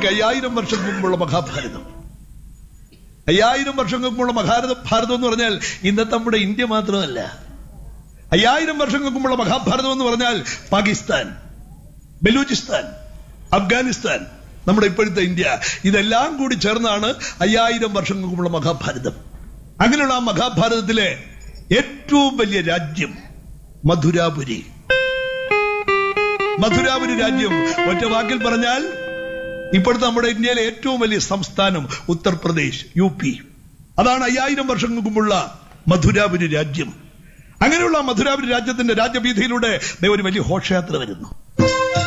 നോക്കി അയ്യായിരം വർഷം മുമ്പുള്ള മഹാഭാരതം അയ്യായിരം വർഷം മുമ്പുള്ള മഹാഭാരത ഭാരതം എന്ന് പറഞ്ഞാൽ ഇന്നത്തെ നമ്മുടെ ഇന്ത്യ മാത്രമല്ല അയ്യായിരം വർഷങ്ങൾക്ക് മുമ്പുള്ള മഹാഭാരതം എന്ന് പറഞ്ഞാൽ പാകിസ്ഥാൻ ബലൂചിസ്ഥാൻ അഫ്ഗാനിസ്ഥാൻ നമ്മുടെ ഇപ്പോഴത്തെ ഇന്ത്യ ഇതെല്ലാം കൂടി ചേർന്നാണ് അയ്യായിരം വർഷങ്ങൾക്ക് മുമ്പുള്ള മഹാഭാരതം അങ്ങനെയുള്ള ആ മഹാഭാരതത്തിലെ ഏറ്റവും വലിയ രാജ്യം മധുരാപുരി മധുരാപുരി രാജ്യം ഒറ്റ വാക്കിൽ പറഞ്ഞാൽ ഇപ്പോഴത്തെ നമ്മുടെ ഇന്ത്യയിലെ ഏറ്റവും വലിയ സംസ്ഥാനം ഉത്തർപ്രദേശ് യു പി അതാണ് അയ്യായിരം വർഷങ്ങൾക്ക് മുമ്പുള്ള മധുരാപുരി രാജ്യം അങ്ങനെയുള്ള ആ മധുരാപുരി രാജ്യത്തിന്റെ രാജ്യവീഥിയിലൂടെ ദേ ഒരു വലിയ ഘോഷയാത്ര വരുന്നു